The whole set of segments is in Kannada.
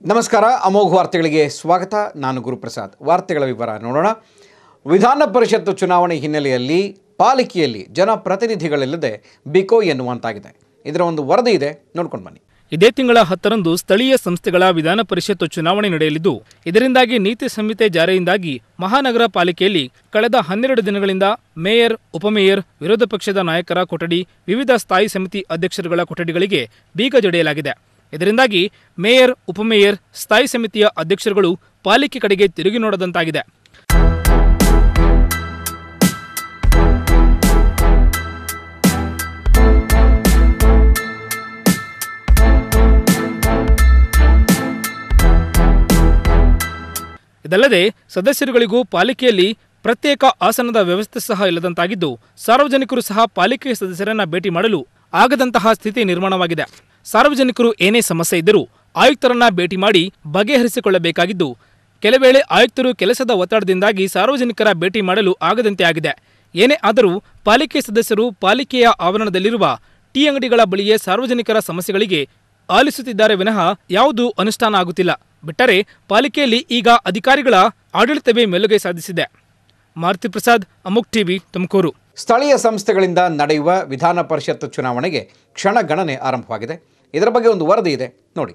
ನಮಸ್ಕಾರ ಅಮೋಘ ವಾರ್ತೆಗಳಿಗೆ ಸ್ವಾಗತ ನಾನು ಗುರುಪ್ರಸಾದ್ ವಾರ್ತೆಗಳ ವಿವರ ನೋಡೋಣ ವಿಧಾನ ಪರಿಷತ್ತು ಚುನಾವಣೆ ಹಿನ್ನೆಲೆಯಲ್ಲಿ ಪಾಲಿಕೆಯಲ್ಲಿ ಜನಪ್ರತಿನಿಧಿಗಳಿಲ್ಲದೆ ಬಿಕೋ ಎನ್ನುವಂತಾಗಿದೆ ಇದರ ಒಂದು ವರದಿ ಇದೆ ನೋಡ್ಕೊಂಡು ಬನ್ನಿ ಇದೇ ತಿಂಗಳ ಹತ್ತರಂದು ಸ್ಥಳೀಯ ಸಂಸ್ಥೆಗಳ ವಿಧಾನ ಪರಿಷತ್ತು ಚುನಾವಣೆ ನಡೆಯಲಿದ್ದು ಇದರಿಂದಾಗಿ ನೀತಿ ಸಂಹಿತೆ ಜಾರಿಯಿಂದಾಗಿ ಮಹಾನಗರ ಪಾಲಿಕೆಯಲ್ಲಿ ಕಳೆದ ಹನ್ನೆರಡು ದಿನಗಳಿಂದ ಮೇಯರ್ ಉಪಮೇಯರ್ ವಿರೋಧ ಪಕ್ಷದ ನಾಯಕರ ಕೊಠಡಿ ವಿವಿಧ ಸ್ಥಾಯಿ ಸಮಿತಿ ಅಧ್ಯಕ್ಷರುಗಳ ಕೊಠಡಿಗಳಿಗೆ ಬೀಗ ಜಡಿಯಲಾಗಿದೆ ಇದರಿಂದಾಗಿ ಮೇಯರ್ ಉಪಮೇಯರ್ ಸ್ಥಾಯಿ ಸಮಿತಿಯ ಅಧ್ಯಕ್ಷರುಗಳು ಪಾಲಿಕೆ ಕಡೆಗೆ ತಿರುಗಿ ನೋಡದಂತಾಗಿದೆ ಇದಲ್ಲದೆ ಸದಸ್ಯರುಗಳಿಗೂ ಪಾಲಿಕೆಯಲ್ಲಿ ಪ್ರತ್ಯೇಕ ಆಸನದ ವ್ಯವಸ್ಥೆ ಸಹ ಇಲ್ಲದಂತಾಗಿದ್ದು ಸಾರ್ವಜನಿಕರು ಸಹ ಪಾಲಿಕೆ ಸದಸ್ಯರನ್ನ ಭೇಟಿ ಮಾಡಲು ಆಗದಂತಹ ಸ್ಥಿತಿ ನಿರ್ಮಾಣವಾಗಿದೆ ಸಾರ್ವಜನಿಕರು ಏನೇ ಸಮಸ್ಯೆ ಇದ್ದರೂ ಆಯುಕ್ತರನ್ನ ಭೇಟಿ ಮಾಡಿ ಬಗೆಹರಿಸಿಕೊಳ್ಳಬೇಕಾಗಿದ್ದು ಕೆಲವೇಳೆ ಆಯುಕ್ತರು ಕೆಲಸದ ಒತ್ತಡದಿಂದಾಗಿ ಸಾರ್ವಜನಿಕರ ಭೇಟಿ ಮಾಡಲು ಆಗದಂತೆ ಆಗಿದೆ ಏನೇ ಆದರೂ ಪಾಲಿಕೆ ಸದಸ್ಯರು ಪಾಲಿಕೆಯ ಆವರಣದಲ್ಲಿರುವ ಟೀ ಅಂಗಡಿಗಳ ಬಳಿಯೇ ಸಾರ್ವಜನಿಕರ ಸಮಸ್ಯೆಗಳಿಗೆ ಆಲಿಸುತ್ತಿದ್ದಾರೆ ವಿನಃ ಯಾವುದೂ ಅನುಷ್ಠಾನ ಆಗುತ್ತಿಲ್ಲ ಬಿಟ್ಟರೆ ಪಾಲಿಕೆಯಲ್ಲಿ ಈಗ ಅಧಿಕಾರಿಗಳ ಆಡಳಿತವೇ ಮೇಲುಗೈ ಸಾಧಿಸಿದೆ ಮಾರುತಿ ಪ್ರಸಾದ್ ಅಮುಕ್ ಟಿವಿ ತುಮಕೂರು ಸ್ಥಳೀಯ ಸಂಸ್ಥೆಗಳಿಂದ ನಡೆಯುವ ವಿಧಾನ ಪರಿಷತ್ತು ಚುನಾವಣೆಗೆ ಕ್ಷಣಗಣನೆ ಆರಂಭವಾಗಿದೆ ಇದರ ಬಗ್ಗೆ ಒಂದು ವರದಿ ಇದೆ ನೋಡಿ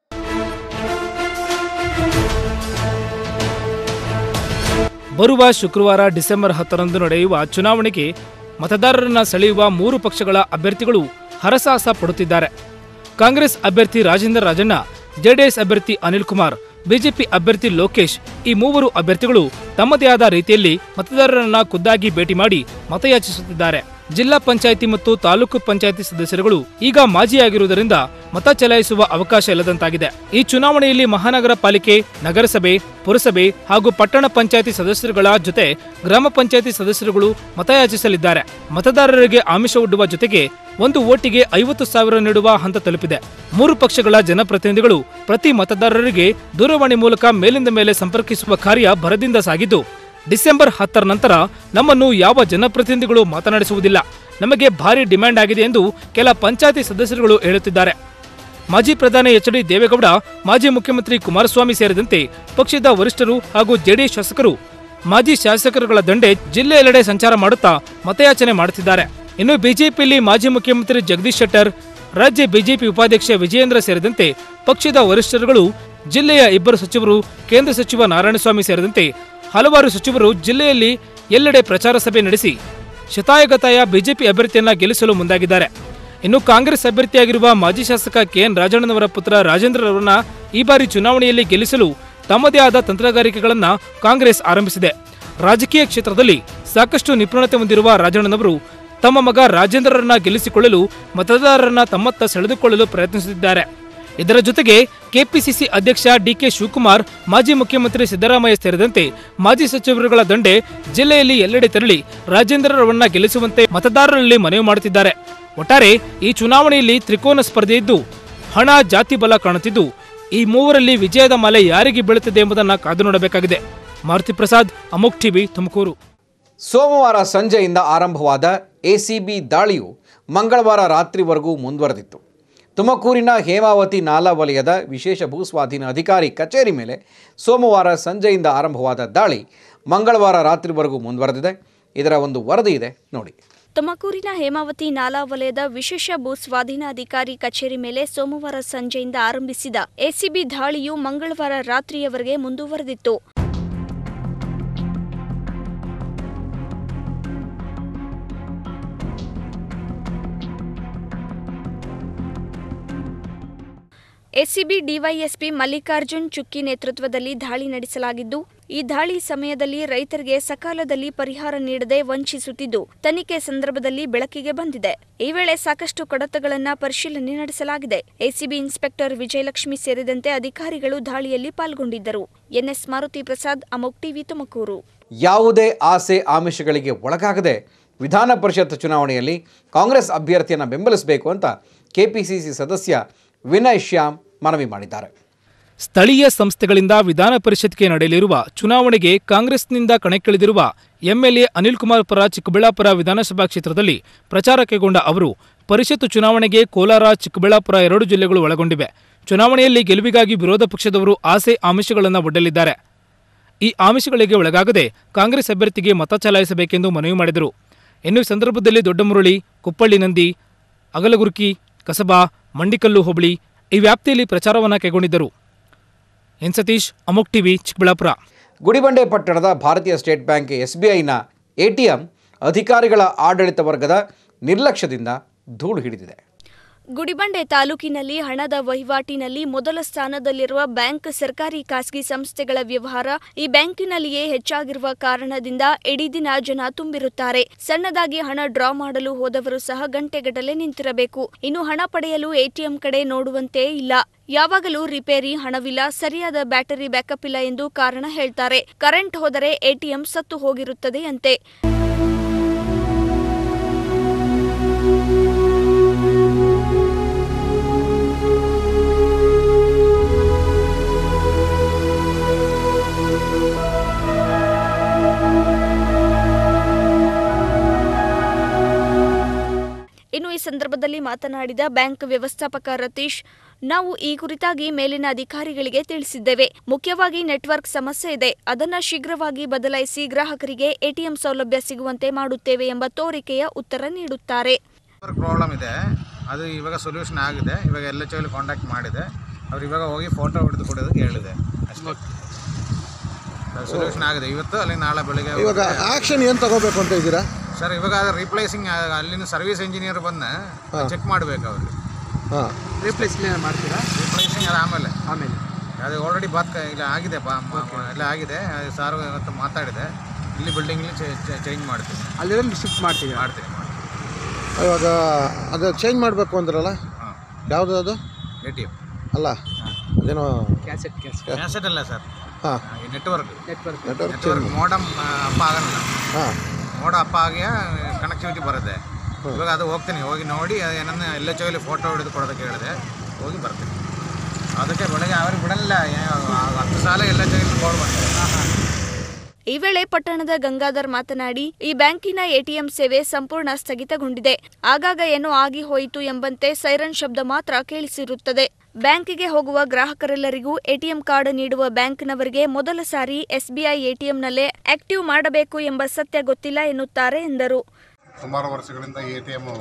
ಬರುವ ಶುಕ್ರವಾರ ಡಿಸೆಂಬರ್ ಹತ್ತರಂದು ನಡೆಯುವ ಚುನಾವಣೆಗೆ ಮತದಾರರನ್ನ ಸೆಳೆಯುವ ಮೂರು ಪಕ್ಷಗಳ ಅಭ್ಯರ್ಥಿಗಳು ಹರಸಾಹಸ ಪಡುತ್ತಿದ್ದಾರೆ ಕಾಂಗ್ರೆಸ್ ಅಭ್ಯರ್ಥಿ ರಾಜೇಂದ್ರ ರಾಜಣ್ಣ ಜೆಡಿಎಸ್ ಅಭ್ಯರ್ಥಿ ಅನಿಲ್ ಕುಮಾರ್ ಬಿಜೆಪಿ ಅಭ್ಯರ್ಥಿ ಲೋಕೇಶ್ ಈ ಮೂವರು ಅಭ್ಯರ್ಥಿಗಳು ತಮ್ಮದೇ ಆದ ರೀತಿಯಲ್ಲಿ ಮತದಾರರನ್ನ ಖುದ್ದಾಗಿ ಭೇಟಿ ಮಾಡಿ ಮತಯಾಚಿಸುತ್ತಿದ್ದಾರೆ ಜಿಲ್ಲಾ ಪಂಚಾಯಿತಿ ಮತ್ತು ತಾಲೂಕು ಪಂಚಾಯಿತಿ ಸದಸ್ಯರುಗಳು ಈಗ ಮಾಜಿಯಾಗಿರುವುದರಿಂದ ಮತ ಚಲಾಯಿಸುವ ಅವಕಾಶ ಇಲ್ಲದಂತಾಗಿದೆ ಈ ಚುನಾವಣೆಯಲ್ಲಿ ಮಹಾನಗರ ಪಾಲಿಕೆ ನಗರಸಭೆ ಪುರಸಭೆ ಹಾಗೂ ಪಟ್ಟಣ ಪಂಚಾಯಿತಿ ಸದಸ್ಯರುಗಳ ಜೊತೆ ಗ್ರಾಮ ಪಂಚಾಯಿತಿ ಸದಸ್ಯರುಗಳು ಮತಯಾಚಿಸಲಿದ್ದಾರೆ ಮತದಾರರಿಗೆ ಆಮಿಷ ಒಡ್ಡುವ ಜೊತೆಗೆ ಒಂದು ಓಟಿಗೆ ಐವತ್ತು ಸಾವಿರ ನೀಡುವ ಹಂತ ತಲುಪಿದೆ ಮೂರು ಪಕ್ಷಗಳ ಜನಪ್ರತಿನಿಧಿಗಳು ಪ್ರತಿ ಮತದಾರರಿಗೆ ದೂರವಾಣಿ ಮೂಲಕ ಮೇಲಿಂದ ಮೇಲೆ ಸಂಪರ್ಕಿಸುವ ಕಾರ್ಯ ಭರದಿಂದ ಸಾಗಿದ್ದು ಡಿಸೆಂಬರ್ ಹತ್ತರ ನಂತರ ನಮ್ಮನ್ನು ಯಾವ ಜನಪ್ರತಿನಿಧಿಗಳು ಮಾತನಾಡಿಸುವುದಿಲ್ಲ ನಮಗೆ ಭಾರಿ ಡಿಮ್ಯಾಂಡ್ ಆಗಿದೆ ಎಂದು ಕೆಲ ಪಂಚಾಯತಿ ಸದಸ್ಯರುಗಳು ಹೇಳುತ್ತಿದ್ದಾರೆ ಮಾಜಿ ಪ್ರಧಾನಿ ಎಚ್ ಡಿ ದೇವೇಗೌಡ ಮಾಜಿ ಮುಖ್ಯಮಂತ್ರಿ ಕುಮಾರಸ್ವಾಮಿ ಸೇರಿದಂತೆ ಪಕ್ಷದ ವರಿಷ್ಠರು ಹಾಗೂ ಜೆಡಿಎಸ್ ಶಾಸಕರು ಮಾಜಿ ಶಾಸಕರುಗಳ ದಂಡೆ ಜಿಲ್ಲೆಯೆಲ್ಲೆಡೆ ಸಂಚಾರ ಮಾಡುತ್ತಾ ಮತಯಾಚನೆ ಮಾಡುತ್ತಿದ್ದಾರೆ ಇನ್ನು ಬಿಜೆಪಿಯಲ್ಲಿ ಮಾಜಿ ಮುಖ್ಯಮಂತ್ರಿ ಜಗದೀಶ್ ಶೆಟ್ಟರ್ ರಾಜ್ಯ ಬಿಜೆಪಿ ಉಪಾಧ್ಯಕ್ಷ ವಿಜಯೇಂದ್ರ ಸೇರಿದಂತೆ ಪಕ್ಷದ ವರಿಷ್ಠರುಗಳು ಜಿಲ್ಲೆಯ ಇಬ್ಬರು ಸಚಿವರು ಕೇಂದ್ರ ಸಚಿವ ನಾರಾಯಣಸ್ವಾಮಿ ಸೇರಿದಂತೆ ಹಲವಾರು ಸಚಿವರು ಜಿಲ್ಲೆಯಲ್ಲಿ ಎಲ್ಲೆಡೆ ಪ್ರಚಾರ ಸಭೆ ನಡೆಸಿ ಶತಾಯಗತಾಯ ಬಿಜೆಪಿ ಅಭ್ಯರ್ಥಿಯನ್ನ ಗೆಲ್ಲಿಸಲು ಮುಂದಾಗಿದ್ದಾರೆ ಇನ್ನು ಕಾಂಗ್ರೆಸ್ ಅಭ್ಯರ್ಥಿಯಾಗಿರುವ ಮಾಜಿ ಶಾಸಕ ಕೆಎನ್ ರಾಜಣ್ಣನವರ ಪುತ್ರ ರಾಜೇಂದ್ರರವರನ್ನ ಈ ಬಾರಿ ಚುನಾವಣೆಯಲ್ಲಿ ಗೆಲ್ಲಿಸಲು ತಮ್ಮದೇ ಆದ ತಂತ್ರಗಾರಿಕೆಗಳನ್ನ ಕಾಂಗ್ರೆಸ್ ಆರಂಭಿಸಿದೆ ರಾಜಕೀಯ ಕ್ಷೇತ್ರದಲ್ಲಿ ಸಾಕಷ್ಟು ನಿಪುಣತೆ ಹೊಂದಿರುವ ರಾಜಣ್ಣನವರು ತಮ್ಮ ಮಗ ರಾಜೇಂದ್ರರನ್ನ ಗೆಲ್ಲಿಸಿಕೊಳ್ಳಲು ಮತದಾರರನ್ನ ತಮ್ಮತ್ತ ಸೆಳೆದುಕೊಳ್ಳಲು ಪ್ರಯತ್ನಿಸುತ್ತಿದ್ದಾರೆ ಇದರ ಜೊತೆಗೆ ಕೆಪಿಸಿಸಿ ಅಧ್ಯಕ್ಷ ಡಿಕೆ ಶಿವಕುಮಾರ್ ಮಾಜಿ ಮುಖ್ಯಮಂತ್ರಿ ಸಿದ್ದರಾಮಯ್ಯ ಸೇರಿದಂತೆ ಮಾಜಿ ಸಚಿವರುಗಳ ದಂಡೆ ಜಿಲ್ಲೆಯಲ್ಲಿ ಎಲ್ಲೆಡೆ ತೆರಳಿ ರಾಜೇಂದ್ರರವನ್ನ ಗೆಲ್ಲಿಸುವಂತೆ ಮತದಾರರಲ್ಲಿ ಮನವಿ ಮಾಡುತ್ತಿದ್ದಾರೆ ಒಟ್ಟಾರೆ ಈ ಚುನಾವಣೆಯಲ್ಲಿ ತ್ರಿಕೋನ ಸ್ಪರ್ಧೆ ಇದ್ದು ಹಣ ಜಾತಿ ಬಲ ಕಾಣುತ್ತಿದ್ದು ಈ ಮೂವರಲ್ಲಿ ವಿಜಯದ ಮಾಲೆ ಯಾರಿಗೆ ಬೀಳುತ್ತದೆ ಎಂಬುದನ್ನು ಕಾದು ನೋಡಬೇಕಾಗಿದೆ ಮಾರುತಿ ಪ್ರಸಾದ್ ಅಮೋಕ್ ಟಿವಿ ತುಮಕೂರು ಸೋಮವಾರ ಸಂಜೆಯಿಂದ ಆರಂಭವಾದ ಎಸಿಬಿ ದಾಳಿಯು ಮಂಗಳವಾರ ರಾತ್ರಿವರೆಗೂ ಮುಂದುವರೆದಿತ್ತು ತುಮಕೂರಿನ ಹೇಮಾವತಿ ನಾಲಾ ವಲಯದ ವಿಶೇಷ ಭೂಸ್ವಾಧೀನ ಅಧಿಕಾರಿ ಕಚೇರಿ ಮೇಲೆ ಸೋಮವಾರ ಸಂಜೆಯಿಂದ ಆರಂಭವಾದ ದಾಳಿ ಮಂಗಳವಾರ ರಾತ್ರಿವರೆಗೂ ಮುಂದುವರೆದಿದೆ ಇದರ ಒಂದು ವರದಿ ಇದೆ ನೋಡಿ ತುಮಕೂರಿನ ಹೇಮಾವತಿ ನಾಲಾ ವಲಯದ ವಿಶೇಷ ಭೂ ಸ್ವಾಧೀನಾಧಿಕಾರಿ ಕಚೇರಿ ಮೇಲೆ ಸೋಮವಾರ ಸಂಜೆಯಿಂದ ಆರಂಭಿಸಿದ ಎಸಿಬಿ ದಾಳಿಯು ಮಂಗಳವಾರ ರಾತ್ರಿಯವರೆಗೆ ಮುಂದುವರೆದಿತ್ತು ಎಸಿಬಿ ಡಿವೈಎಸ್ಪಿ ಮಲ್ಲಿಕಾರ್ಜುನ್ ಚುಕ್ಕಿ ನೇತೃತ್ವದಲ್ಲಿ ದಾಳಿ ನಡೆಸಲಾಗಿದ್ದು ಈ ದಾಳಿ ಸಮಯದಲ್ಲಿ ರೈತರಿಗೆ ಸಕಾಲದಲ್ಲಿ ಪರಿಹಾರ ನೀಡದೆ ವಂಚಿಸುತ್ತಿದ್ದು ತನಿಖೆ ಸಂದರ್ಭದಲ್ಲಿ ಬೆಳಕಿಗೆ ಬಂದಿದೆ ಈ ವೇಳೆ ಸಾಕಷ್ಟು ಕಡತಗಳನ್ನ ಪರಿಶೀಲನೆ ನಡೆಸಲಾಗಿದೆ ಎಸಿಬಿ ಇನ್ಸ್ಪೆಕ್ಟರ್ ವಿಜಯಲಕ್ಷ್ಮಿ ಸೇರಿದಂತೆ ಅಧಿಕಾರಿಗಳು ದಾಳಿಯಲ್ಲಿ ಪಾಲ್ಗೊಂಡಿದ್ದರು ಎನ್ಎಸ್ ಮಾರುತಿ ಪ್ರಸಾದ್ ಅಮೋಕ್ ಟಿವಿ ತುಮಕೂರು ಯಾವುದೇ ಆಸೆ ಆಮಿಷಗಳಿಗೆ ಒಳಗಾಗದೆ ವಿಧಾನ ಪರಿಷತ್ ಚುನಾವಣೆಯಲ್ಲಿ ಕಾಂಗ್ರೆಸ್ ಅಭ್ಯರ್ಥಿಯನ್ನು ಬೆಂಬಲಿಸಬೇಕು ಅಂತ ಕೆಪಿಸಿಸಿ ಸದಸ್ಯ ವಿನಯ್ ಶ್ಯಾಮ್ ಮನವಿ ಮಾಡಿದ್ದಾರೆ ಸ್ಥಳೀಯ ಸಂಸ್ಥೆಗಳಿಂದ ವಿಧಾನ ಪರಿಷತ್ಗೆ ನಡೆಯಲಿರುವ ಚುನಾವಣೆಗೆ ಕಾಂಗ್ರೆಸ್ನಿಂದ ಕಣಕ್ಕಿಳಿದಿರುವ ಎಂಎಲ್ಎ ಅನಿಲ್ ಕುಮಾರ್ ಪರ ಚಿಕ್ಕಬಳ್ಳಾಪುರ ವಿಧಾನಸಭಾ ಕ್ಷೇತ್ರದಲ್ಲಿ ಪ್ರಚಾರ ಕೈಗೊಂಡ ಅವರು ಪರಿಷತ್ತು ಚುನಾವಣೆಗೆ ಕೋಲಾರ ಚಿಕ್ಕಬಳ್ಳಾಪುರ ಎರಡು ಜಿಲ್ಲೆಗಳು ಒಳಗೊಂಡಿವೆ ಚುನಾವಣೆಯಲ್ಲಿ ಗೆಲುವಿಗಾಗಿ ವಿರೋಧ ಪಕ್ಷದವರು ಆಸೆ ಆಮಿಷಗಳನ್ನು ಒಡ್ಡಲಿದ್ದಾರೆ ಈ ಆಮಿಷಗಳಿಗೆ ಒಳಗಾಗದೆ ಕಾಂಗ್ರೆಸ್ ಅಭ್ಯರ್ಥಿಗೆ ಮತ ಚಲಾಯಿಸಬೇಕೆಂದು ಮನವಿ ಮಾಡಿದರು ಇನ್ನು ಈ ಸಂದರ್ಭದಲ್ಲಿ ದೊಡ್ಡಮುರಳಿ ಕುಪ್ಪಳ್ಳಿ ನಂದಿ ಅಗಲಗುರ್ಕಿ ಕಸಬಾ ಮಂಡಿಕಲ್ಲು ಹೋಬಳಿ ಈ ವ್ಯಾಪ್ತಿಯಲ್ಲಿ ಪ್ರಚಾರವನ್ನು ಕೈಗೊಂಡಿದ್ದರು ಎನ್ ಸತೀಶ್ ಅಮೋಕ್ ಟಿವಿ ಚಿಕ್ಕಬಳ್ಳಾಪುರ ಗುಡಿಬಂಡೆ ಪಟ್ಟಣದ ಭಾರತೀಯ ಸ್ಟೇಟ್ ಬ್ಯಾಂಕ್ ಎಸ್ಬಿಐನ ಎಟಿಎಂ ಅಧಿಕಾರಿಗಳ ಆಡಳಿತ ವರ್ಗದ ನಿರ್ಲಕ್ಷ್ಯದಿಂದ ಧೂಳು ಹಿಡಿದಿದೆ ಗುಡಿಬಂಡೆ ತಾಲೂಕಿನಲ್ಲಿ ಹಣದ ವಹಿವಾಟಿನಲ್ಲಿ ಮೊದಲ ಸ್ಥಾನದಲ್ಲಿರುವ ಬ್ಯಾಂಕ್ ಸರ್ಕಾರಿ ಖಾಸಗಿ ಸಂಸ್ಥೆಗಳ ವ್ಯವಹಾರ ಈ ಬ್ಯಾಂಕಿನಲ್ಲಿಯೇ ಹೆಚ್ಚಾಗಿರುವ ಕಾರಣದಿಂದ ಇಡೀ ದಿನ ಜನ ತುಂಬಿರುತ್ತಾರೆ ಸಣ್ಣದಾಗಿ ಹಣ ಡ್ರಾ ಮಾಡಲು ಹೋದವರು ಸಹ ಗಂಟೆಗಟ್ಟಲೆ ನಿಂತಿರಬೇಕು ಇನ್ನು ಹಣ ಪಡೆಯಲು ಎಟಿಎಂ ಕಡೆ ನೋಡುವಂತೆ ಇಲ್ಲ ಯಾವಾಗಲೂ ರಿಪೇರಿ ಹಣವಿಲ್ಲ ಸರಿಯಾದ ಬ್ಯಾಟರಿ ಬ್ಯಾಕಪ್ ಇಲ್ಲ ಎಂದು ಕಾರಣ ಹೇಳ್ತಾರೆ ಕರೆಂಟ್ ಹೋದರೆ ಎಟಿಎಂ ಸತ್ತು ಹೋಗಿರುತ್ತದೆ ಅಂತೆ ಇನ್ನು ಈ ಸಂದರ್ಭದಲ್ಲಿ ಮಾತನಾಡಿದ ಬ್ಯಾಂಕ್ ವ್ಯವಸ್ಥಾಪಕ ರತೀಶ್ ನಾವು ಈ ಕುರಿತಾಗಿ ಮೇಲಿನ ಅಧಿಕಾರಿಗಳಿಗೆ ತಿಳಿಸಿದ್ದೇವೆ ಮುಖ್ಯವಾಗಿ ನೆಟ್ವರ್ಕ್ ಸಮಸ್ಯೆ ಇದೆ ಅದನ್ನ ಶೀಘ್ರವಾಗಿ ಬದಲಾಯಿಸಿ ಗ್ರಾಹಕರಿಗೆ ಎಟಿಎಂ ಸೌಲಭ್ಯ ಸಿಗುವಂತೆ ಮಾಡುತ್ತೇವೆ ಎಂಬ ತೋರಿಕೆಯ ಉತ್ತರ ನೀಡುತ್ತಾರೆ ಪ್ರಾಬ್ಲಮ್ ಇದೆ ಅದು ಇವಾಗ ಸೊಲ್ಯೂಷನ್ ಆಗಿದೆ ಇವಾಗ ಎಲ್ಲ ಚೈಲಿ ಕಾಂಟ್ಯಾಕ್ಟ್ ಮಾಡಿದೆ ಅವ್ರು ಇವಾಗ ಹೋಗಿ ಫೋಟೋ ಹೊಡೆದು ಕೊಡೋದಕ್ಕೆ ಹೇಳಿದೆ ಅಷ್ಟೇ ಸೊಲ್ಯೂಷನ್ ಆಗಿದೆ ಇವತ್ತು ಅಲ್ಲಿ ನಾಳೆ ಬೆಳಿಗ್ಗೆ ಇವಾಗ ಆಕ್ಷನ್ ಏನು ತಗೋಬೇಕು ಅಂತ ಇದ್ದೀರಾ ಸರ್ ಇವಾಗ ಅದು ರಿಪ್ಲೇಸಿಂಗ್ ಅಲ್ಲಿನ ಸರ್ವಿಸ್ ಇಂಜಿನಿಯರ್ ಬಂದು ಚೆಕ್ ಮಾಡಬೇಕು ಅವ್ರಿಗೆ ಹಾಂ ರಿಪ್ಲೇಸ್ಮೆಂಟ್ ಮಾಡ್ತೀರಾ ರಿಪ್ಲೇಸಿಂಗ್ ಅದು ಆಮೇಲೆ ಆಮೇಲೆ ಅದು ಆಲ್ರೆಡಿ ಬಾತ್ ಇಲ್ಲ ಆಗಿದೆ ಬಾ ಮ- ಮ- ಎಲ್ಲ ಆಗಿದೆ ಸಾರು ಇವತ್ತು ಮಾತಾಡಿದೆ ಇಲ್ಲಿ ಬಿಲ್ಡಿಂಗ್ಲಿ ಚೇಂಜ್ ಮಾಡ್ತೀನಿ ಅಲ್ಲಿರೋದು ಶಿಫ್ಟ್ ಮಾಡ್ತೀವಿ ಮಾಡ್ತೀನಿ ಮಾಡ್ತೀನಿ ಇವಾಗ ಅದು ಚೇಂಜ್ ಮಾಡಬೇಕು ಅಂದ್ರಲ್ಲ ಹಾಂ ಯಾವುದು ಅದು ಎ ಟಿ ಎಮ್ ಅಲ್ಲ ಅದೇನೋ ಕ್ಯಾಸೆಟ್ ಕ್ಯಾಸೆಟ್ ಕ್ಯಾಸೆಟ್ ಅಲ್ಲ ಸರ್ ಹಾಂ network network network change network modem ಅಪ್ಪ ಆಗಲ್ಲ ಹಾಂ ಮೋಡ ಅಪ್ಪ ಆಗಿ ಕನೆಕ್ಟಿವಿಟಿ ಬರುತ್ತೆ ಇವಾಗ ಅದು ಹೋಗ್ತೀನಿ ಹೋಗಿ ನೋಡಿ ಏನನ್ನ ಎಲ್ಲ ಚೋಲಿ ಫೋಟೋ ಹಿಡಿದು ಕೊಡೋದಕ್ಕೆ ಹೇಳಿದೆ ಹೋಗಿ ಬರ್ತೀನಿ ಅದಕ್ಕೆ ಬೆಳಗ್ಗೆ ಅವ್ರಿಗೆ ಬಿಡಲ್ಲ ಏ- ಹತ್ತು ಸಾಲ ಎಲ್ಲ ಚೋಲಿ ಬೋರ್ಡ್ ಬಂದಿದೆ ಈ ವೇಳೆ ಪಟ್ಟಣದ ಗಂಗಾಧರ್ ಮಾತನಾಡಿ ಈ ಬ್ಯಾಂಕಿನ ಎಟಿಎಂ ಸೇವೆ ಸಂಪೂರ್ಣ ಸ್ಥಗಿತಗೊಂಡಿದೆ ಆಗಾಗ ಏನೋ ಆಗಿ ಹೋಯಿತು ಎಂಬಂತೆ ಸೈರನ್ ಶಬ್ದ ಮಾತ್ರ ಕೇಳಿಸಿರುತ್ತದೆ ಬ್ಯಾಂಕಿಗೆ ಹೋಗುವ ಗ್ರಾಹಕರೆಲ್ಲರಿಗೂ ಎಟಿಎಂ ಕಾರ್ಡ್ ನೀಡುವ ಬ್ಯಾಂಕ್ನವರಿಗೆ ಮೊದಲ ಸಾರಿ ಎಸ್ಬಿಐ ಎಟಿಎಂನಲ್ಲೇ ಆಕ್ಟಿವ್ ಮಾಡಬೇಕು ಎಂಬ ಸತ್ಯ ಗೊತ್ತಿಲ್ಲ ಎನ್ನುತ್ತಾರೆ ಎಂದರು ಸುಮಾರು ವರ್ಷಗಳಿಂದ ಎ ಟಿ ಎಮ್ಮು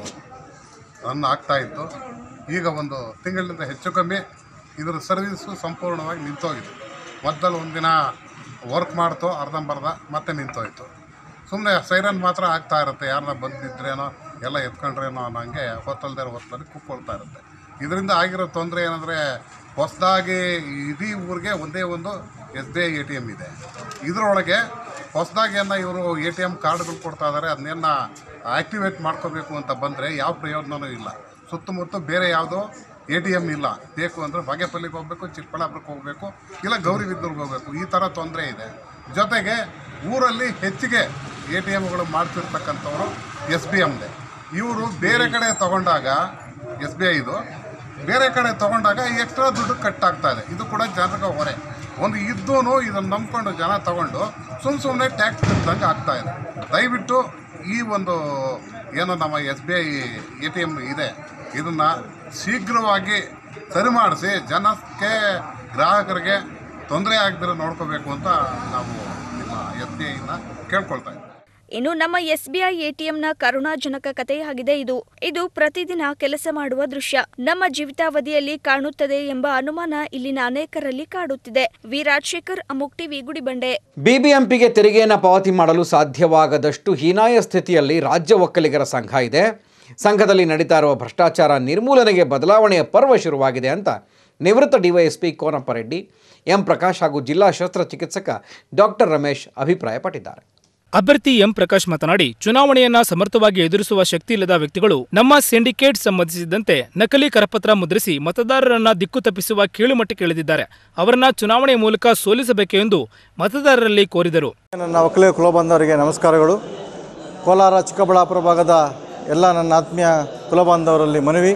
ರನ್ ಆಗ್ತಾ ಇತ್ತು ಈಗ ಒಂದು ತಿಂಗಳಿಂದ ಹೆಚ್ಚು ಕಮ್ಮಿ ಇದರ ಸರ್ವಿಸು ಸಂಪೂರ್ಣವಾಗಿ ನಿಂತೋಗಿದೆ ಮೊದಲು ಒಂದಿನ ವರ್ಕ್ ಮಾಡ್ತು ಅರ್ಧಂಬರ್ಧ ಮತ್ತೆ ನಿಂತೋಯ್ತು ಸುಮ್ಮನೆ ಸೈರನ್ ಮಾತ್ರ ಆಗ್ತಾ ಇರುತ್ತೆ ಯಾರನ್ನ ಬಂದಿದ್ರೇನೋ ಎಲ್ಲ ಎತ್ಕೊಂಡ್ರೇನೋ ಅನ್ನೋಂಗೆ ಹೊತ್ತಲ್ದೇ ಹೊತ್ತಲ್ಲಿ ಕುಕ್ಕೊಳ್ತಾ ಇರುತ್ತೆ ಇದರಿಂದ ಆಗಿರೋ ತೊಂದರೆ ಏನಂದರೆ ಹೊಸದಾಗಿ ಇಡೀ ಊರಿಗೆ ಒಂದೇ ಒಂದು S B I A T M ಇದೆ ಇದರೊಳಗೆ ಹೊಸದಾಗಿ ಏನ ಇವರು ಎ ಟಿ ಎಮ್ ಕಾರ್ಡ್ಗಳು ಕೊಡ್ತಾ ಇದ್ದಾರೆ ಅದನ್ನೇನ ಆ್ಯಕ್ಟಿವೇಟ್ ಮಾಡ್ಕೋಬೇಕು ಅಂತ ಬಂದರೆ ಯಾವ ಪ್ರಯೋಜನವೂ ಇಲ್ಲ ಸುತ್ತಮುತ್ತ ಬೇರೆ ಯಾವುದೋ ಎ ಟಿ ಎಮ್ ಇಲ್ಲ ಬೇಕು ಅಂದರೆ ಬಾಗೇಪಲ್ಲಿಗೆ ಹೋಗಬೇಕು ಚಿಕ್ಕಬಳ್ಳಾಪುರಕ್ಕೆ ಹೋಗಬೇಕು ಇಲ್ಲ ಗೌರಿಬಿದ್ದೂರ್ಗೆ ಹೋಗಬೇಕು ಈ ಥರ ತೊಂದರೆ ಇದೆ ಜೊತೆಗೆ ಊರಲ್ಲಿ ಹೆಚ್ಚಿಗೆ ಎ ಟಿ ಎಮ್ಗಳು ಮಾಡ್ತಿರ್ತಕ್ಕಂಥವ್ರು ಎಸ್ ಬಿ ಎಮ್ದೆ ಇವರು ಬೇರೆ ಕಡೆ ತಗೊಂಡಾಗ ಎಸ್ ಬಿ ಐದು ಬೇರೆ ಕಡೆ ತಗೊಂಡಾಗ ಎಕ್ಸ್ಟ್ರಾ ದುಡ್ಡು ಕಟ್ ಆಗ್ತಾ ಇದೆ ಇದು ಕೂಡ ಜನರಿಗೆ ಹೊರೆ ಒಂದು ಇದ್ದೂ ಇದನ್ನು ನಂಬ್ಕೊಂಡು ಜನ ತಗೊಂಡು ಸುಮ್ಮ ಸುಮ್ಮನೆ ಟ್ಯಾಕ್ಸ್ ಕಟ್ಟಂಗೆ ಆಗ್ತಾ ಇದೆ ದಯವಿಟ್ಟು ಈ ಒಂದು ಏನು ನಮ್ಮ S B I A T M ಇದೆ ಇದನ್ನು ಶೀಘ್ರವಾಗಿ ಸರಿ ಮಾಡಿಸಿ ಜನಕ್ಕೆ ಗ್ರಾಹಕರಿಗೆ ತೊಂದರೆ ಆಗದಿರೋ ನೋಡ್ಕೋಬೇಕು ಅಂತ ನಾವು ನಿಮ್ಮ ಎಸ್ ಬಿ ಐನ ಕೇಳ್ಕೊಳ್ತಾ ಇದ್ದೀವಿ ಇನ್ನು ನಮ್ಮ ಎಸ್ಬಿಐ ಎಟಿಎಂನ ಕರುಣಾಜನಕ ಕಥೆಯಾಗಿದೆ ಇದು ಇದು ಪ್ರತಿದಿನ ಕೆಲಸ ಮಾಡುವ ದೃಶ್ಯ ನಮ್ಮ ಜೀವಿತಾವಧಿಯಲ್ಲಿ ಕಾಣುತ್ತದೆ ಎಂಬ ಅನುಮಾನ ಇಲ್ಲಿನ ಅನೇಕರಲ್ಲಿ ಕಾಡುತ್ತಿದೆ ವಿ ರಾಜಶೇಖರ್ ಅಮುಕ್ ಟಿವಿ ಗುಡಿಬಂಡೆ ಬಿಬಿಎಂಪಿಗೆ ತೆರಿಗೆಯನ್ನು ಪಾವತಿ ಮಾಡಲು ಸಾಧ್ಯವಾಗದಷ್ಟು ಹೀನಾಯ ಸ್ಥಿತಿಯಲ್ಲಿ ರಾಜ್ಯ ಒಕ್ಕಲಿಗರ ಸಂಘ ಇದೆ ಸಂಘದಲ್ಲಿ ನಡೀತಾ ಇರುವ ಭ್ರಷ್ಟಾಚಾರ ನಿರ್ಮೂಲನೆಗೆ ಬದಲಾವಣೆಯ ಪರ್ವ ಶುರುವಾಗಿದೆ ಅಂತ ನಿವೃತ್ತ ಡಿವೈಎಸ್ಪಿ ಕೋನಪ್ಪ ರೆಡ್ಡಿ ಎಂ ಪ್ರಕಾಶ್ ಹಾಗೂ ಜಿಲ್ಲಾ ಶಸ್ತ್ರಚಿಕಿತ್ಸಕ ಡಾಕ್ಟರ್ ರಮೇಶ್ ಅಭಿಪ್ರಾಯಪಟ್ಟಿದ್ದಾರೆ ಅಭ್ಯರ್ಥಿ ಎಂ ಪ್ರಕಾಶ್ ಮಾತನಾಡಿ ಚುನಾವಣೆಯನ್ನ ಸಮರ್ಥವಾಗಿ ಎದುರಿಸುವ ಶಕ್ತಿ ಇಲ್ಲದ ವ್ಯಕ್ತಿಗಳು ನಮ್ಮ ಸಿಂಡಿಕೇಟ್ ಸಂಬಂಧಿಸಿದಂತೆ ನಕಲಿ ಕರಪತ್ರ ಮುದ್ರಿಸಿ ಮತದಾರರನ್ನ ದಿಕ್ಕು ತಪ್ಪಿಸುವ ಕೀಳುಮಟ್ಟಕ್ಕೆ ಇಳಿದಿದ್ದಾರೆ ಅವರನ್ನ ಚುನಾವಣೆಯ ಮೂಲಕ ಸೋಲಿಸಬೇಕು ಎಂದು ಮತದಾರರಲ್ಲಿ ಕೋರಿದರು ನನ್ನ ಒಕ್ಕಲಿಗ ಕುಲ ಬಾಂಧವರಿಗೆ ನಮಸ್ಕಾರಗಳು ಕೋಲಾರ ಚಿಕ್ಕಬಳ್ಳಾಪುರ ಭಾಗದ ಎಲ್ಲ ನನ್ನ ಆತ್ಮೀಯ ಕುಲ ಬಾಂಧವರಲ್ಲಿ ಮನವಿ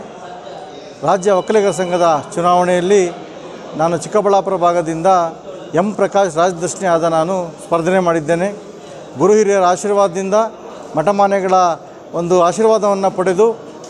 ರಾಜ್ಯ ಒಕ್ಕಲಿಗರ ಸಂಘದ ಚುನಾವಣೆಯಲ್ಲಿ ನಾನು ಚಿಕ್ಕಬಳ್ಳಾಪುರ ಭಾಗದಿಂದ ಎಂ ಪ್ರಕಾಶ್ ರಾಜದರ್ಶಿನಿ ಆದ ನಾನು ಸ್ಪರ್ಧನೆ ಮಾಡಿದ್ದೇನೆ ಗುರು ಹಿರಿಯರ ಆಶೀರ್ವಾದದಿಂದ ಮಠಮಾನ್ಯಗಳ ಒಂದು ಆಶೀರ್ವಾದವನ್ನು ಪಡೆದು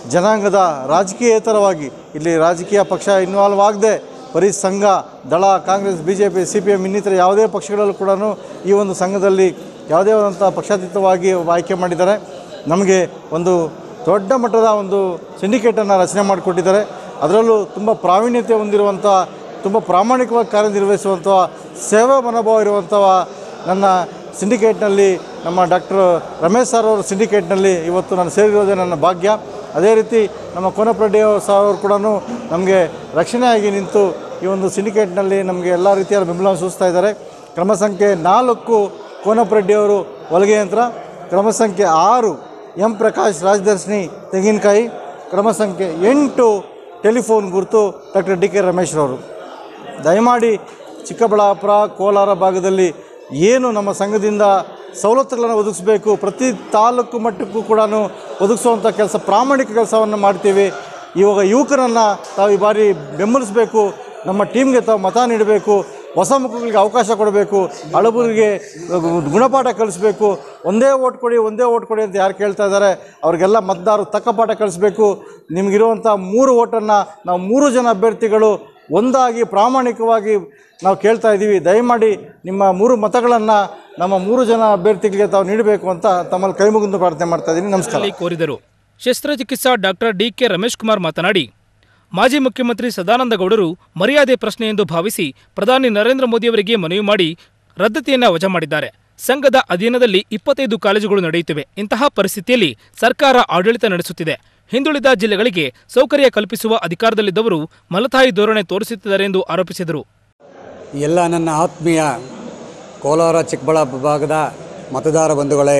ಜನಾಂಗದ ರಾಜಕೀಯೇತರವಾಗಿ ಇಲ್ಲಿ ರಾಜಕೀಯ ಪಕ್ಷ ಇನ್ವಾಲ್ವ್ ಆಗದೆ ಬರೀ ಸಂಘ ದಳ Congress B J P C P M ಇನ್ನಿತರ ಯಾವುದೇ ಪಕ್ಷಗಳಲ್ಲೂ ಕೂಡ ಈ ಒಂದು ಸಂಘದಲ್ಲಿ ಯಾವುದೇ ಆದಂಥ ಪಕ್ಷಾತೀತವಾಗಿ ಆಯ್ಕೆ ಮಾಡಿದ್ದಾರೆ ನಮಗೆ ಒಂದು ದೊಡ್ಡ ಮಟ್ಟದ ಒಂದು ಸಿಂಡಿಕೇಟನ್ನು ರಚನೆ ಮಾಡಿಕೊಟ್ಟಿದ್ದಾರೆ ಅದರಲ್ಲೂ ತುಂಬ ಪ್ರಾವೀಣ್ಯತೆ ಹೊಂದಿರುವಂಥ ತುಂಬ ಪ್ರಾಮಾಣಿಕವಾಗಿ ಕಾರ್ಯನಿರ್ವಹಿಸುವಂಥ ಸೇವಾ ಮನೋಭಾವ ಇರುವಂಥ ನನ್ನ ಸಿಂಡಿಕೇಟ್ನಲ್ಲಿ ನಮ್ಮ ಡಾಕ್ಟರ್ ರಮೇಶ್ ಸರ್ ಅವರ ಸಿಂಡಿಕೇಟ್ನಲ್ಲಿ ಇವತ್ತು ನಾನು ಸೇರಿರೋದೇ ನನ್ನ ಭಾಗ್ಯ ಅದೇ ರೀತಿ ನಮ್ಮ ಕೋನಪ್ರೆಡ್ಡಿ ಸರ್ ಅವರು ಕೂಡ ನಮಗೆ ರಕ್ಷಣೆಯಾಗಿ ನಿಂತು ಈ ಒಂದು ಸಿಂಡಿಕೇಟ್ನಲ್ಲಿ ನಮಗೆ ಎಲ್ಲ ರೀತಿಯ ಬೆಂಬಲ ಸೂಚಿಸ್ತಾ ಇದ್ದಾರೆ ಕ್ರಮ ಸಂಖ್ಯೆ ನಾಲ್ಕು ಕೋನಪ್ರೆಡ್ಡಿ ಅವರು ಹೊಲಿಗೆ ಯಂತ್ರ ಕ್ರಮ ಸಂಖ್ಯೆ ಆರು ಎಂ ಪ್ರಕಾಶ್ ರಾಜದರ್ಶಿನಿ ತೆಂಗಿನಕಾಯಿ ಕ್ರಮ ಸಂಖ್ಯೆ ಎಂಟು ಟೆಲಿಫೋನ್ ಗುರುತು ಡಾಕ್ಟರ್ ಡಿ ಕೆ ರಮೇಶ್ರವರು ದಯಮಾಡಿ ಚಿಕ್ಕಬಳ್ಳಾಪುರ ಕೋಲಾರ ಭಾಗದಲ್ಲಿ ಏನು ನಮ್ಮ ಸಂಘದಿಂದ ಸವಲತ್ತುಗಳನ್ನು ಒದಗಿಸಬೇಕು ಪ್ರತಿ ತಾಲೂಕು ಮಟ್ಟಕ್ಕೂ ಕೂಡ ಒದಗಿಸುವಂಥ ಕೆಲಸ ಪ್ರಾಮಾಣಿಕ ಕೆಲಸವನ್ನು ಮಾಡ್ತೀವಿ ಇವಾಗ ಯುವಕರನ್ನು ತಾವು ಈ ಬಾರಿ ಬೆಂಬಲಿಸಬೇಕು ನಮ್ಮ ಟೀಮ್ಗೆ ತಾವು ಮತ ನೀಡಬೇಕು ಹೊಸ ಮುಖಗಳಿಗೆ ಅವಕಾಶ ಕೊಡಬೇಕು ಹಳಬರಿಗೆ ಗುಣಪಾಠ ಕಲಿಸ್ಬೇಕು ಒಂದೇ ಓಟ್ ಕೊಡಿ ಒಂದೇ ಓಟ್ ಕೊಡಿ ಅಂತ ಯಾರು ಕೇಳ್ತಾ ಇದ್ದಾರೆ ಅವ್ರಿಗೆಲ್ಲ ಮತದಾರರು ತಕ್ಕ ಪಾಠ ಕಲಿಸ್ಬೇಕು ನಿಮಗಿರುವಂಥ ಮೂರು ಓಟನ್ನು ನಾವು ಮೂರು ಜನ ಅಭ್ಯರ್ಥಿಗಳು ಒಂದಾಗಿ ಪ್ರಾಮಾಣಿಕವಾಗಿ ನಾವು ಕೇಳ್ತಾ ಇದ್ದೀವಿ ದಯಮಾಡಿ ನಿಮ್ಮ ಮೂರು ಮತಗಳನ್ನು ನಮ್ಮ ಮೂರು ಜನ ಅಭ್ಯರ್ಥಿಗಳಿಗೆ ತಾವು ನೀಡಬೇಕು ಅಂತ ತಮ್ಮಲ್ಲಿ ಕೈ ಮುಗಿದು ಪ್ರಾರ್ಥನೆ ಮಾಡ್ತಾ ಇದ್ದೀನಿ ನಮಸ್ಕಾರ ಅಲ್ಲಿ ಕೋರಿದರು ಶಸ್ತ್ರಚಿಕಿತ್ಸಾ ಡಾಕ್ಟರ್ ಡಿಕೆ ರಮೇಶ್ ಕುಮಾರ್ ಮಾತನಾಡಿ ಮಾಜಿ ಮುಖ್ಯಮಂತ್ರಿ ಸದಾನಂದ ಗೌಡರು ಮರ್ಯಾದೆ ಪ್ರಶ್ನೆ ಎಂದು ಭಾವಿಸಿ ಪ್ರಧಾನಿ ನರೇಂದ್ರ ಮೋದಿಯವರಿಗೆ ಮನವಿ ಮಾಡಿ ರದ್ದತಿಯನ್ನ ವಜಾ ಮಾಡಿದ್ದಾರೆ ಸಂಘದ ಅಧೀನದಲ್ಲಿ ಇಪ್ಪತ್ತೈದು ಕಾಲೇಜುಗಳು ನಡೆಯುತ್ತಿವೆ ಇಂತಹ ಪರಿಸ್ಥಿತಿಯಲ್ಲಿ ಸರ್ಕಾರ ಆಡಳಿತ ನಡೆಸುತ್ತಿದೆ ಹಿಂದುಳಿದ ಜಿಲ್ಲೆಗಳಿಗೆ ಸೌಕರ್ಯ ಕಲ್ಪಿಸುವ ಅಧಿಕಾರದಲ್ಲಿದ್ದವರು ಮಲತಾಯಿ ಧೋರಣೆ ತೋರಿಸುತ್ತಿದ್ದಾರೆ ಎಂದು ಆರೋಪಿಸಿದರು ಎಲ್ಲ ನನ್ನ ಆತ್ಮೀಯ ಕೋಲಾರ ಚಿಕ್ಕಬಳ್ಳಾಪುರ ಭಾಗದ ಮತದಾರ ಬಂಧುಗಳೇ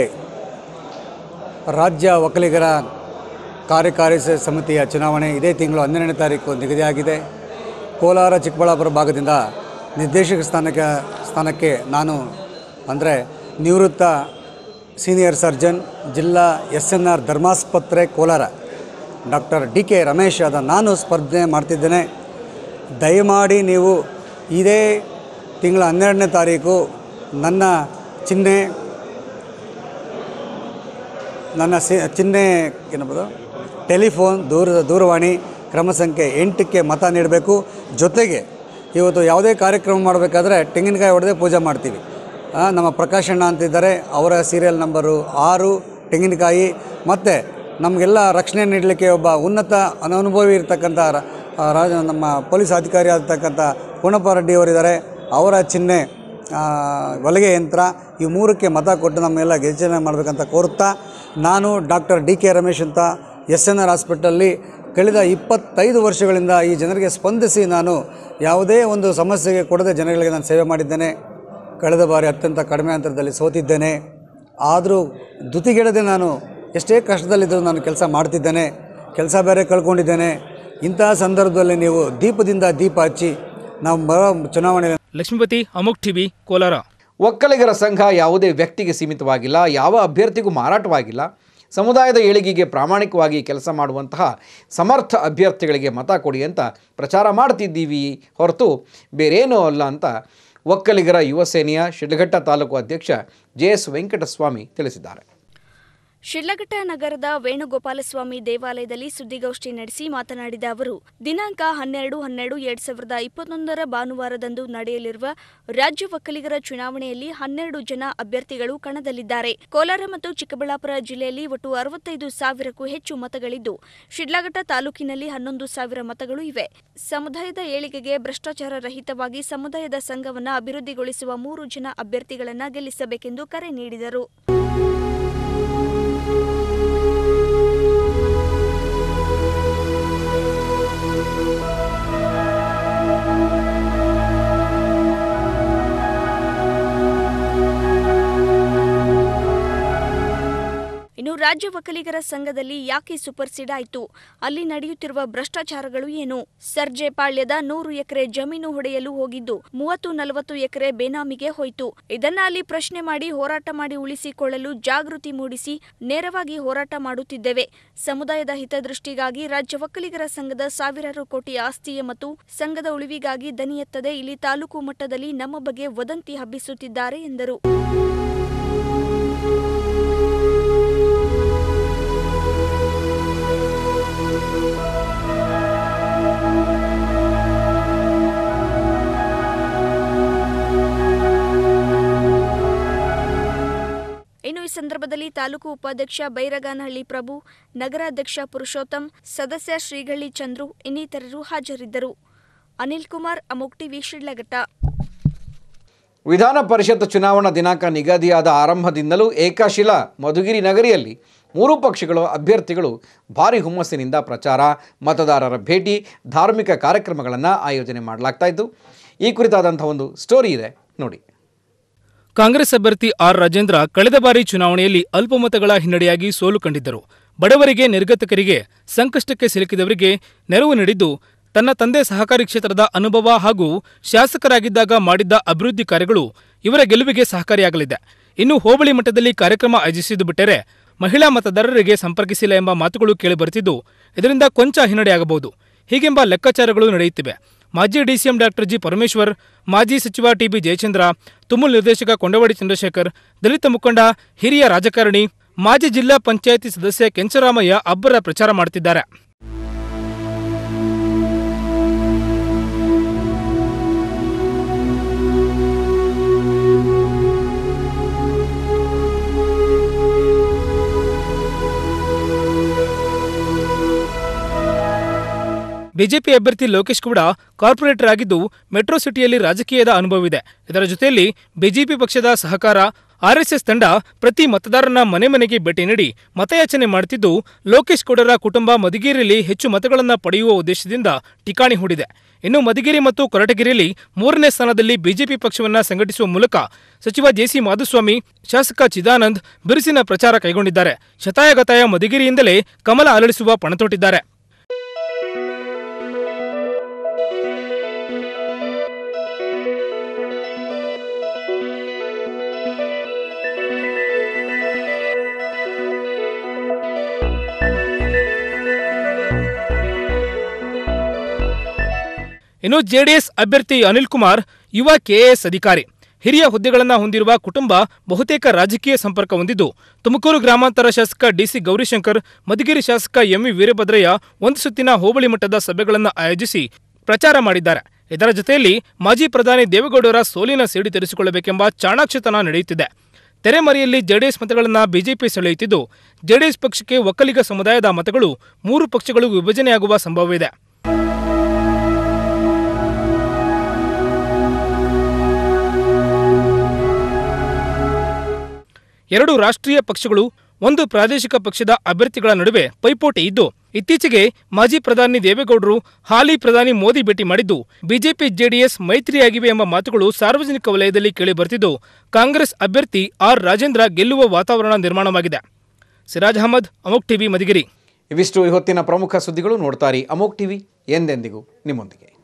ರಾಜ್ಯ ಒಕ್ಕಲಿಗರ ಕಾರ್ಯಕಾರಿ ಸ- ಸಮಿತಿಯ ಚುನಾವಣೆ ಇದೇ ತಿಂಗಳು ಹನ್ನೆರಡನೇ ತಾರೀಕು ನಿಗದಿಯಾಗಿದೆ ಕೋಲಾರ ಚಿಕ್ಕಬಳ್ಳಾಪುರ ಭಾಗದಿಂದ ನಿರ್ದೇಶಕ ಸ್ಥಾನಕ್ಕೆ ಸ್ಥಾನಕ್ಕೆ ನಾನು ಅಂದರೆ ನಿವೃತ್ತ ಸೀನಿಯರ್ ಸರ್ಜನ್ ಜಿಲ್ಲಾ ಎಸ್ ಎನ್ ಆರ್ ಧರ್ಮಾಸ್ಪತ್ರೆ Kolar doctor D K Ramesh ಆದ ನಾನು ಸ್ಪರ್ಧೆ ಮಾಡ್ತಿದ್ದೇನೆ ದಯಮಾಡಿ ನೀವು ಇದೇ ತಿಂಗಳ ಹನ್ನೆರಡನೇ ತಾರೀಕು ನನ್ನ ಚಿಹ್ನೆ ನನ್ನ ಸಿ ಚಿಹ್ನೆ ಏನಬೋದು ಟೆಲಿಫೋನ್ ದೂರ ದೂರವಾಣಿ ಕ್ರಮ ಸಂಖ್ಯೆ ಎಂಟಕ್ಕೆ ಮತ ನೀಡಬೇಕು ಜೊತೆಗೆ ಇವತ್ತು ಯಾವುದೇ ಕಾರ್ಯಕ್ರಮ ಮಾಡಬೇಕಾದ್ರೆ ತೆಂಗಿನಕಾಯಿ ಹೊಡೆದೇ ಪೂಜೆ ಮಾಡ್ತೀವಿ ಆ, ನಮ್ಮ ಪ್ರಕಾಶಣ್ಣ ಅಂತಿದ್ದಾರೆ ಅವರ ಸೀರಿಯಲ್ ನಂಬರು ಆರು ತೆಂಗಿನಕಾಯಿ ಮತ್ತು ನಮಗೆಲ್ಲ ರಕ್ಷಣೆ ನೀಡಲಿಕ್ಕೆ ಒಬ್ಬ ಉನ್ನತ ಅನುಭವಿ ಇರತಕ್ಕಂಥ ರ- ಆ, ರಾಜ ನಮ್ಮ ಪೊಲೀಸ್ ಅಧಿಕಾರಿ ಆಗಿರ್ತಕ್ಕಂಥ ಪೂರ್ಣಪ್ಪ ರೆಡ್ಡಿ ಅವರಿದ್ದಾರೆ ಅವರ ಚಿಹ್ನೆ ಆ, ಹೊಲಿಗೆ ಯಂತ್ರ ಈ ಮೂರಕ್ಕೆ ಮತ ಕೊಟ್ಟು ನಮ್ಮೆಲ್ಲ ಗೆಜ್ಜೆನ ಮಾಡಬೇಕಂತ ಕೋರುತ್ತಾ ನಾನು ಡಾಕ್ಟರ್ ಡಿ ಕೆ ರಮೇಶ್ ಅಂತ ಎಸ್ ಎನ್ ಆರ್ ಹಾಸ್ಪಿಟಲ್ಲಿ ಕಳೆದ ಇಪ್ಪತ್ತೈದು ವರ್ಷಗಳಿಂದ ಈ ಜನರಿಗೆ ಸ್ಪಂದಿಸಿ ನಾನು ಯಾವುದೇ ಒಂದು ಸಮಸ್ಯೆಗೆ ಕೊಡದೆ ಜನಗಳಿಗೆ ನಾನು ಸೇವೆ ಮಾಡಿದ್ದೇನೆ ಕಳೆದ ಬಾರಿ ಅತ್ಯಂತ ಕಡಿಮೆ ಅಂತರದಲ್ಲಿ ಸೋತಿದ್ದೇನೆ ಆದರೂ ದುತಿಗೆಡದೆ ನಾನು ಎಷ್ಟೇ ಕಷ್ಟದಲ್ಲಿದ್ದರೂ ನಾನು ಕೆಲಸ ಮಾಡ್ತಿದ್ದೇನೆ ಕೆಲಸ ಬೇರೆ ಕಳ್ಕೊಂಡಿದ್ದೇನೆ ಇಂತಹ ಸಂದರ್ಭದಲ್ಲಿ ನೀವು ದೀಪದಿಂದ ದೀಪ ಹಚ್ಚಿ ನಾವು ಬರೋ ಚುನಾವಣೆ ಲಕ್ಷ್ಮೀಪತಿ ಅಮೋಕ್ ಟಿವಿ ಕೋಲಾರ ಒಕ್ಕಲಿಗರ ಸಂಘ ಯಾವುದೇ ವ್ಯಕ್ತಿಗೆ ಸೀಮಿತವಾಗಿಲ್ಲ ಯಾವ ಅಭ್ಯರ್ಥಿಗೂ ಮಾರಾಟವಾಗಿಲ್ಲ ಸಮುದಾಯದ ಏಳಿಗೆಗೆ ಪ್ರಾಮಾಣಿಕವಾಗಿ ಕೆಲಸ ಮಾಡುವಂತಹ ಸಮರ್ಥ ಅಭ್ಯರ್ಥಿಗಳಿಗೆ ಮತ ಕೊಡಿ ಅಂತ ಪ್ರಚಾರ ಮಾಡ್ತಿದ್ದೀವಿ ಹೊರತು ಬೇರೇನೂ ಅಲ್ಲ ಅಂತ ಒಕ್ಕಲಿಗರ ಯುವ ಸೇನೆಯ ಶಿಡ್ಲಘಟ್ಟ ತಾಲೂಕು ಅಧ್ಯಕ್ಷ ಜೆ ಎಸ್ ವೆಂಕಟಸ್ವಾಮಿ ತಿಳಿಸಿದ್ದಾರೆ ಶಿಡ್ಲಘಟ್ಟ ನಗರದ ವೇಣುಗೋಪಾಲಸ್ವಾಮಿ ದೇವಾಲಯದಲ್ಲಿ ಸುದ್ದಿಗೋಷ್ಠಿ ನಡೆಸಿ ಮಾತನಾಡಿದ ಅವರು ದಿನಾಂಕ ಹನ್ನೆರಡು ಹನ್ನೆರಡು ಎರಡ್ ಸಾವಿರದ ಇಪ್ಪತ್ತೊಂದರ ಭಾನುವಾರದಂದು ನಡೆಯಲಿರುವ ರಾಜ್ಯ ಒಕ್ಕಲಿಗರ ಚುನಾವಣೆಯಲ್ಲಿ ಹನ್ನೆರಡು ಜನ ಅಭ್ಯರ್ಥಿಗಳು ಕಣದಲ್ಲಿದ್ದಾರೆ ಕೋಲಾರ ಮತ್ತು ಚಿಕ್ಕಬಳ್ಳಾಪುರ ಜಿಲ್ಲೆಯಲ್ಲಿ ಒಟ್ಟು ಅರವತ್ತೈದು ಸಾವಿರಕ್ಕೂ ಹೆಚ್ಚು ಮತಗಳಿದ್ದು ಶಿಡ್ಲಘಟ್ಟ ತಾಲೂಕಿನಲ್ಲಿ ಹನ್ನೊಂದು ಸಾವಿರ ಮತಗಳು ಇವೆ ಸಮುದಾಯದ ಏಳಿಗೆಗೆ ಭ್ರಷ್ಟಾಚಾರ ರಹಿತವಾಗಿ ಸಮುದಾಯದ ಸಂಘವನ್ನು ಅಭಿವೃದ್ಧಿಗೊಳಿಸುವ ಮೂರು ಜನ ಅಭ್ಯರ್ಥಿಗಳನ್ನು ಗೆಲ್ಲಿಸಬೇಕೆಂದು ಕರೆ ನೀಡಿದರು ಇನ್ನು ರಾಜ್ಯ ಒಕ್ಕಲಿಗರ ಸಂಘದಲ್ಲಿ ಯಾಕೆ ಸೂಪರ್ ಸೀಡ್ ಆಯಿತು ಅಲ್ಲಿ ನಡೆಯುತ್ತಿರುವ ಭ್ರಷ್ಟಾಚಾರಗಳು ಏನು ಸರ್ಜೆ ಪಾಳ್ಯದ ನೂರು ಎಕರೆ ಜಮೀನು ಹೊಡೆಯಲು ಹೋಗಿದ್ದು ಮೂವತ್ತು ನಲವತ್ತು ಎಕರೆ ಬೇನಾಮಿಗೆ ಹೋಯಿತು ಇದನ್ನ ಅಲ್ಲಿ ಪ್ರಶ್ನೆ ಮಾಡಿ ಹೋರಾಟ ಮಾಡಿ ಉಳಿಸಿಕೊಳ್ಳಲು ಜಾಗೃತಿ ಮೂಡಿಸಿ ನೇರವಾಗಿ ಹೋರಾಟ ಮಾಡುತ್ತಿದ್ದೇವೆ ಸಮುದಾಯದ ಹಿತದೃಷ್ಟಿಗಾಗಿ ರಾಜ್ಯ ಒಕ್ಕಲಿಗರ ಸಂಘದ ಸಾವಿರಾರು ಕೋಟಿ ಆಸ್ತಿಯ ಮತ್ತು ಸಂಘದ ಉಳಿವಿಗಾಗಿ ದನಿ ಎತ್ತದೆ ಇಲ್ಲಿ ತಾಲೂಕು ಮಟ್ಟದಲ್ಲಿ ನಮ್ಮ ಬಗ್ಗೆ ವದಂತಿ ಹಬ್ಬಿಸುತ್ತಿದ್ದಾರೆ ಎಂದರು ಈ ಸಂದರ್ಭದಲ್ಲಿ ತಾಲೂಕು ಉಪಾಧ್ಯಕ್ಷ ಬೈರಗಾನಹಳ್ಳಿ ಪ್ರಭು ನಗರಾಧ್ಯಕ್ಷ ಪುರುಷೋತ್ತಮ್ ಸದಸ್ಯ ಶ್ರೀಗಳ್ಳಿ ಚಂದ್ರು ಇನ್ನಿತರರು ಹಾಜರಿದ್ದರು ಅನಿಲ್ ಕುಮಾರ್ ಅಮೋಕ್ ಟಿವಿ ಶಿಡ್ಲಘಟ್ಟ ವಿಧಾನ ಪರಿಷತ್ ಚುನಾವಣಾ ದಿನಾಂಕ ನಿಗದಿಯಾದ ಆರಂಭದಿಂದಲೂ ಏಕಶಿಲಾ ಮಧುಗಿರಿ ನಗರಿಯಲ್ಲಿ ಮೂರೂ ಪಕ್ಷಗಳ ಅಭ್ಯರ್ಥಿಗಳು ಭಾರಿ ಹುಮ್ಮಸ್ಸಿನಿಂದ ಪ್ರಚಾರ ಮತದಾರರ ಭೇಟಿ ಧಾರ್ಮಿಕ ಕಾರ್ಯಕ್ರಮಗಳನ್ನು ಆಯೋಜನೆ ಮಾಡಲಾಗ್ತಾ ಇದ್ದು ಈ ಕುರಿತಾದಂಥ ಒಂದು ಸ್ಟೋರಿ ಇದೆ ನೋಡಿ ಕಾಂಗ್ರೆಸ್ ಅಭ್ಯರ್ಥಿ ಆರ್ ರಾಜೇಂದ್ರ ಕಳೆದ ಬಾರಿ ಚುನಾವಣೆಯಲ್ಲಿ ಅಲ್ಪಮತಗಳ ಹಿನ್ನಡೆಯಾಗಿ ಸೋಲು ಕಂಡಿದ್ದರು ಬಡವರಿಗೆ ನಿರ್ಗತಿಕರಿಗೆ ಸಂಕಷ್ಟಕ್ಕೆ ಸಿಲುಕಿದವರಿಗೆ ನೆರವು ನೀಡಿದ್ದು ತನ್ನ ತಂದೆ ಸಹಕಾರಿ ಕ್ಷೇತ್ರದ ಅನುಭವ ಹಾಗೂ ಶಾಸಕರಾಗಿದ್ದಾಗ ಮಾಡಿದ್ದ ಅಭಿವೃದ್ಧಿ ಕಾರ್ಯಗಳು ಇವರ ಗೆಲುವಿಗೆ ಸಹಕಾರಿಯಾಗಲಿದೆ ಇನ್ನು ಹೋಬಳಿ ಮಟ್ಟದಲ್ಲಿ ಕಾರ್ಯಕ್ರಮ ಆಯೋಜಿಸಿದ್ದು ಬಿಟ್ಟರೆ ಮಹಿಳಾ ಮತದಾರರಿಗೆ ಸಂಪರ್ಕಿಸಿಲ್ಲ ಎಂಬ ಮಾತುಗಳು ಕೇಳಿಬರುತ್ತಿದ್ದು ಇದರಿಂದ ಕೊಂಚ ಹಿನ್ನಡೆಯಾಗಬಹುದು ಹೀಗೆಂಬ ಲೆಕ್ಕಾಚಾರಗಳು ನಡೆಯುತ್ತಿವೆ ಮಾಜಿ ಡಿಸಿಎಂ ಡಾಕ್ಟರ್ ಜಿ ಪರಮೇಶ್ವರ್ ಮಾಜಿ ಸಚಿವ ಟಿಬಿ ಜಯಚಂದ್ರ ತುಮುಲ್ ನಿರ್ದೇಶಕ ಕೊಂಡವಾಡಿ ಚಂದ್ರಶೇಖರ್ ದಲಿತ ಮುಖಂಡ ಹಿರಿಯ ರಾಜಕಾರಣಿ ಮಾಜಿ ಜಿಲ್ಲಾ ಪಂಚಾಯಿತಿ ಸದಸ್ಯ ಕೆಂಚರಾಮಯ್ಯ ಅಬ್ಬರ ಪ್ರಚಾರ ಮಾಡುತ್ತಿದ್ದಾರೆ ಬಿಜೆಪಿ ಅಭ್ಯರ್ಥಿ ಲೋಕೇಶ್ ಕೂಡ ಕಾರ್ಪೊರೇಟರ್ ಆಗಿದ್ದು ಮೆಟ್ರೋ ಸಿಟಿಯಲ್ಲಿ ರಾಜಕೀಯದ ಅನುಭವವಿದೆ ಇದರ ಜೊತೆಯಲ್ಲಿ ಬಿಜೆಪಿ ಪಕ್ಷದ ಸಹಕಾರ ಆರ್ಎಸ್ಎಸ್ ತಂಡ ಪ್ರತಿ ಮತದಾರನ ಮನೆ ಮನೆಗೆ ಭೇಟಿ ನೀಡಿ ಮತಯಾಚನೆ ಮಾಡುತ್ತಿದ್ದು ಲೋಕೇಶ್ ಗೌಡರ ಕುಟುಂಬ ಮಧುಗಿರಿಯಲ್ಲಿ ಹೆಚ್ಚು ಮತಗಳನ್ನು ಪಡೆಯುವ ಉದ್ದೇಶದಿಂದ ಠಿಕಾಣಿ ಹೂಡಿದೆ ಇನ್ನು ಮಧುಗಿರಿ ಮತ್ತು ಕೊರಟಗೆರೆಯಲ್ಲಿ ಮೂರನೇ ಸ್ಥಾನದಲ್ಲಿ ಬಿಜೆಪಿ ಪಕ್ಷವನ್ನು ಸಂಘಟಿಸುವ ಮೂಲಕ ಸಚಿವ ಜೆಸಿ ಮಾಧುಸ್ವಾಮಿ ಶಾಸಕ ಚಿದಾನಂದ್ ಬಿರುಸಿನ ಪ್ರಚಾರ ಕೈಗೊಂಡಿದ್ದಾರೆ ಶತಾಯಗತಾಯ ಮಧುಗಿರಿಯಿಂದಲೇ ಕಮಲ ಅರಳಿಸುವ ಪಣತೊಟ್ಟಿದ್ದಾರೆ ಇನ್ನು ಜೆಡಿಎಸ್ ಅಭ್ಯರ್ಥಿ ಅನಿಲ್ ಕುಮಾರ್ ಯುವ ಕೆಎಎಸ್ ಅಧಿಕಾರಿ ಹಿರಿಯ ಹುದ್ದೆಗಳನ್ನು ಹೊಂದಿರುವ ಕುಟುಂಬ ಬಹುತೇಕ ರಾಜಕೀಯ ಸಂಪರ್ಕ ಹೊಂದಿದ್ದು ತುಮಕೂರು ಗ್ರಾಮಾಂತರ ಶಾಸಕ ಡಿಸಿ ಗೌರಿಶಂಕರ್ ಮಧುಗಿರಿ ಶಾಸಕ ಎಂವಿ ವೀರಭದ್ರಯ್ಯ ಒಂದು ಸುತ್ತಿನ ಹೋಬಳಿ ಮಟ್ಟದ ಸಭೆಗಳನ್ನು ಆಯೋಜಿಸಿ ಪ್ರಚಾರ ಮಾಡಿದ್ದಾರೆ ಇದರ ಜೊತೆಯಲ್ಲಿ ಮಾಜಿ ಪ್ರಧಾನಿ ದೇವೇಗೌಡರ ಸೋಲಿನ ಸೇಡು ತೀರಿಸಿಕೊಳ್ಳಬೇಕೆಂಬ ಚಾಣಾಕ್ಷತನ ನಡೆಯುತ್ತಿದೆ ತೆರೆಮರೆಯಲ್ಲಿ ಜೆಡಿಎಸ್ ಮತಗಳನ್ನು ಬಿಜೆಪಿ ಸೆಳೆಯುತ್ತಿದ್ದು ಜೆಡಿಎಸ್ ಪಕ್ಷಕ್ಕೆ ಒಕ್ಕಲಿಗ ಸಮುದಾಯದ ಮತಗಳು ಮೂರು ಪಕ್ಷಗಳು ವಿಭಜನೆಯಾಗುವ ಸಂಭವವಿದೆ ಎರಡು ರಾಷ್ಟ್ರೀಯ ಪಕ್ಷಗಳು ಒಂದು ಪ್ರಾದೇಶಿಕ ಪಕ್ಷದ ಅಭ್ಯರ್ಥಿಗಳ ನಡುವೆ ಪೈಪೋಟಿ ಇದ್ದು ಇತ್ತೀಚೆಗೆ ಮಾಜಿ ಪ್ರಧಾನಿ ದೇವೇಗೌಡರು ಹಾಲಿ ಪ್ರಧಾನಿ ಮೋದಿ ಭೇಟಿ ಮಾಡಿದ್ದು ಬಿಜೆಪಿ ಜೆಡಿಎಸ್ ಮೈತ್ರಿಯಾಗಿವೆ ಎಂಬ ಮಾತುಗಳು ಸಾರ್ವಜನಿಕ ವಲಯದಲ್ಲಿ ಕೇಳಿಬರುತ್ತಿದ್ದು ಕಾಂಗ್ರೆಸ್ ಅಭ್ಯರ್ಥಿ ಆರ್ ರಾಜೇಂದ್ರ ಗೆಲ್ಲುವ ವಾತಾವರಣ ನಿರ್ಮಾಣವಾಗಿದೆ ಸಿರಾಜ್ ಅಹಮದ್ ಅಮೋಕ್ ಟಿವಿ ಮಧುಗಿರಿ ಇವಿಷ್ಟು ಇವತ್ತಿನ ಪ್ರಮುಖ ಸುದ್ದಿಗಳು ನೋಡ್ತಾರಿ ಅಮೋಕ್ ಟಿವಿ ಎಂದೆಂದಿಗೂ ನಿಮ್ಮೊಂದಿಗೆ